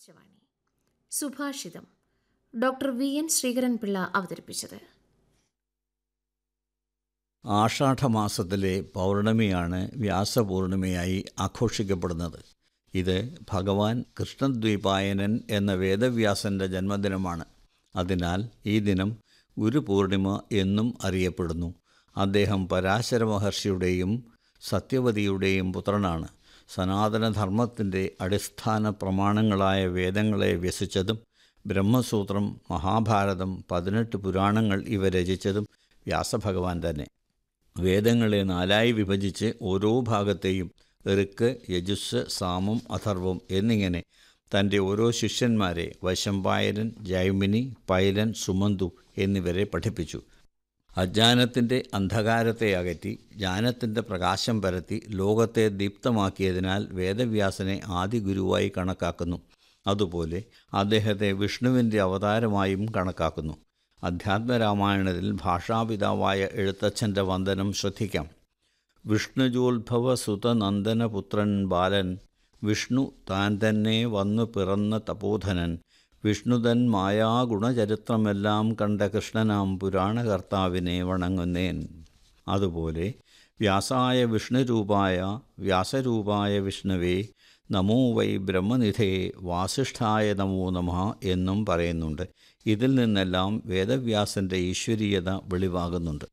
ആകാശവാണി സുഭാഷിതം doctor V N ശ്രീകരൻപിള്ള അവതരിപ്പിച്ചത് ആഷാഢമാസത്തിലെ പൗർണമിയാണ് വ്യാസപൂർണിമയായി ആഘോഷിക്കപ്പെടുന്നത് ഇത് ഭഗവാൻ കൃഷ്ണദ്വീപായനൻ എന്ന വേദവ്യാസൻ്റെ ജന്മദിനമാണ് അതിനാൽ ഈ ദിനം ഗുരുപൂർണിമ എന്നും അറിയപ്പെടുന്നു അദ്ദേഹം പരാശര മഹർഷിയുടെയും സത്യവതിയുടെയും പുത്രനാണ് സനാതനധർമ്മത്തിൻ്റെ അടിസ്ഥാന പ്രമാണങ്ങളായ വേദങ്ങളെ വ്യസിച്ചതും ബ്രഹ്മസൂത്രം മഹാഭാരതം പതിനെട്ട് പുരാണങ്ങൾ ഇവ രചിച്ചതും വ്യാസഭഗവാൻ തന്നെ വേദങ്ങളെ നാലായി വിഭജിച്ച് ഓരോ ഭാഗത്തെയും ഋക്ക് യജുസ് സാമം അഥർവം എന്നിങ്ങനെ തൻ്റെ ഓരോ ശിഷ്യന്മാരെ വശമ്പായനൻ ജൈമിനി പൈലൻ സുമന്തു എന്നിവരെ പഠിപ്പിച്ചു അജ്ഞാനത്തിൻ്റെ അന്ധകാരത്തെ അകറ്റി ജ്ഞാനത്തിൻ്റെ പ്രകാശം പരത്തി ലോകത്തെ ദീപ്തമാക്കിയതിനാൽ വേദവ്യാസനെ ആദി ഗുരുവായി കണക്കാക്കുന്നു അതുപോലെ അദ്ദേഹത്തെ വിഷ്ണുവിൻ്റെ അവതാരമായും കണക്കാക്കുന്നു അധ്യാത്മരാമായണത്തിൽ ഭാഷാപിതാവായ എഴുത്തച്ഛൻ്റെ വന്ദനം ശ്രദ്ധിക്കാം വിഷ്ണുജോത്ഭവ സുതനന്ദനപുത്രൻ ബാലൻ വിഷ്ണു താൻ തന്നെ വന്നു പിറന്ന തപോധനൻ വിഷ്ണുതൻ മായാഗുണചരിത്രമെല്ലാം കണ്ട കൃഷ്ണനാം പുരാണകർത്താവിനെ വണങ്ങുന്നേൻ അതുപോലെ വ്യാസായ വിഷ്ണുരൂപായ വ്യാസരൂപായ വിഷ്ണുവേ നമോ വൈ ബ്രഹ്മനിധേ വാസിഷ്ഠായ നമോ നമ എന്നും പറയുന്നുണ്ട് ഇതിൽ നിന്നെല്ലാം വേദവ്യാസൻ്റെ ഈശ്വരീയത വെളിവാകുന്നുണ്ട്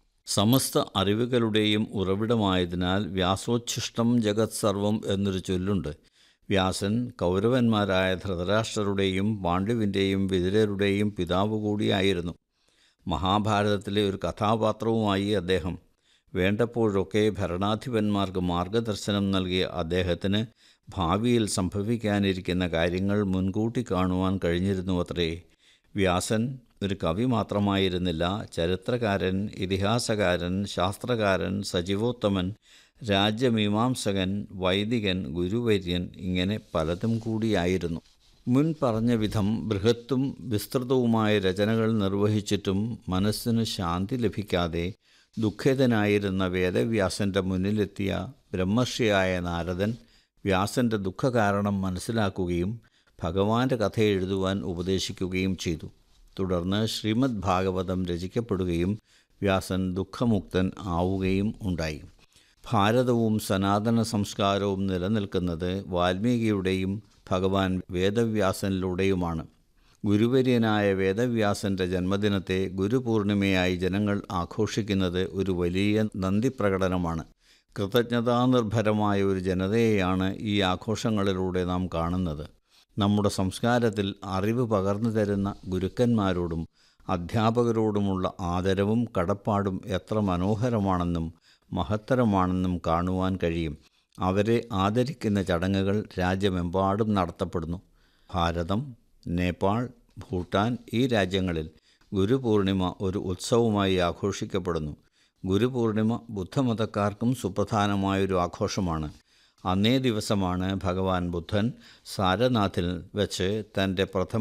സമസ്ത അറിവുകളുടെയും ഉറവിടമായതിനാൽ വ്യാസോച്ഛിഷ്ടം ജഗത് സർവം എന്നൊരു ചൊല്ലുണ്ട് വ്യാസൻ കൗരവന്മാരായ ധൃതരാഷ്ട്രരുടെയും പാണ്ഡുവിൻ്റെയും വിതുരരുടെയും പിതാവ് കൂടിയായിരുന്നു മഹാഭാരതത്തിലെ ഒരു കഥാപാത്രവുമായി അദ്ദേഹം വേണ്ടപ്പോഴൊക്കെ ഭരണാധിപന്മാർക്ക് മാർഗദർശനം നൽകിയ അദ്ദേഹത്തിന് ഭാവിയിൽ സംഭവിക്കാനിരിക്കുന്ന കാര്യങ്ങൾ മുൻകൂട്ടി കാണുവാൻ കഴിഞ്ഞിരുന്നു അത്രേ വ്യാസൻ ഒരു കവി മാത്രമായിരുന്നില്ല ചരിത്രകാരൻ ഇതിഹാസകാരൻ ശാസ്ത്രകാരൻ സജീവോത്തമൻ രാജ്യമീമാംസകൻ വൈദികൻ ഗുരുവര്യൻ ഇങ്ങനെ പലതും കൂടിയായിരുന്നു മുൻ പറഞ്ഞ വിധം ബൃഹത്തും വിസ്തൃതവുമായ രചനകൾ നിർവഹിച്ചിട്ടും മനസ്സിന് ശാന്തി ലഭിക്കാതെ ദുഃഖിതനായിരുന്ന വേദവ്യാസൻ്റെ മുന്നിലെത്തിയ ബ്രഹ്മർഷിയായ നാരദൻ വ്യാസൻ്റെ ദുഃഖകാരണം മനസ്സിലാക്കുകയും ഭഗവാന്റെ കഥ എഴുതുവാൻ ഉപദേശിക്കുകയും ചെയ്തു തുടർന്ന് ശ്രീമദ് ഭാഗവതം രചിക്കപ്പെടുകയും വ്യാസൻ ദുഃഖമുക്തൻ ആവുകയും ഉണ്ടായി ഭാരതവും സനാതന സംസ്കാരവും നിലനിൽക്കുന്നത് വാൽമീകിയുടെയും ഭഗവാൻ വേദവ്യാസനിലൂടെയുമാണ് ഗുരുവര്യനായ വേദവ്യാസൻ്റെ ജന്മദിനത്തെ ഗുരുപൂർണിമയായി ജനങ്ങൾ ആഘോഷിക്കുന്നത് ഒരു വലിയ നന്ദി പ്രകടനമാണ് കൃതജ്ഞതാനിർഭരമായ ഒരു ജനതയെയാണ് ഈ ആഘോഷങ്ങളിലൂടെ നാം കാണുന്നത് നമ്മുടെ സംസ്കാരത്തിൽ അറിവ് പകർന്നു തരുന്ന ഗുരുക്കന്മാരോടും അധ്യാപകരോടുമുള്ള ആദരവും കടപ്പാടും എത്ര മനോഹരമാണെന്നും മഹത്തരമാണെന്നും കാണുവാൻ കഴിയും അവരെ ആദരിക്കുന്ന ചടങ്ങുകൾ രാജ്യമെമ്പാടും നടത്തപ്പെടുന്നു ഭാരതം നേപ്പാൾ ഭൂട്ടാൻ ഈ രാജ്യങ്ങളിൽ ഗുരുപൂർണിമ ഒരു ഉത്സവമായി ആഘോഷിക്കപ്പെടുന്നു ഗുരുപൂർണിമ ബുദ്ധമതക്കാർക്കും സുപ്രധാനമായൊരു ആഘോഷമാണ് അന്നേ ദിവസമാണ് ഭഗവാൻ ബുദ്ധൻ സാരനാഥിൽ വെച്ച് തൻ്റെ പ്രഥമ